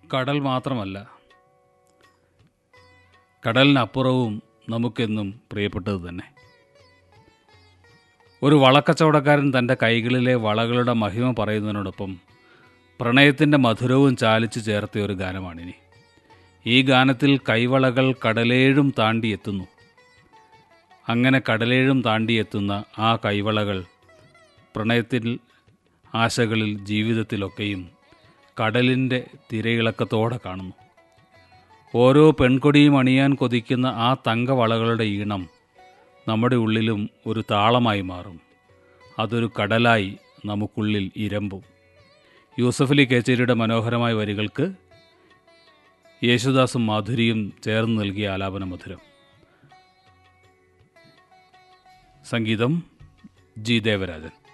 കടൽ മാത്രമല്ല കടലിനപ്പുറവും നമുക്കെന്നും പ്രിയപ്പെട്ടത് തന്നെ ഒരു വളക്കച്ചവടക്കാരൻ തൻ്റെ കൈകളിലെ വളകളുടെ മഹിമ പറയുന്നതിനോടൊപ്പം പ്രണയത്തിൻ്റെ മധുരവും ചാലിച്ചു ചേർത്ത ഒരു ഗാനമാണിനി ഈ ഗാനത്തിൽ കൈവളകൾ കടലേഴും താണ്ടിയെത്തുന്നു അങ്ങനെ കടലേഴും താണ്ടിയെത്തുന്ന ആ കൈവളകൾ പ്രണയത്തിൽ ആശകളിൽ ജീവിതത്തിലൊക്കെയും കടലിൻ്റെ തിരയിളക്കത്തോടെ കാണുന്നു ഓരോ പെൺകൊടിയും അണിയാൻ കൊതിക്കുന്ന ആ തങ്കവളകളുടെ ഈണം നമ്മുടെ ഉള്ളിലും ഒരു താളമായി മാറും അതൊരു കടലായി നമുക്കുള്ളിൽ ഇരമ്പും യൂസഫലി കേച്ചേരിയുടെ മനോഹരമായ വരികൾക്ക് യേശുദാസും മാധുരിയും ചേർന്ന് നൽകിയ ആലാപന മധുരം സംഗീതം ജി ദേവരാജൻ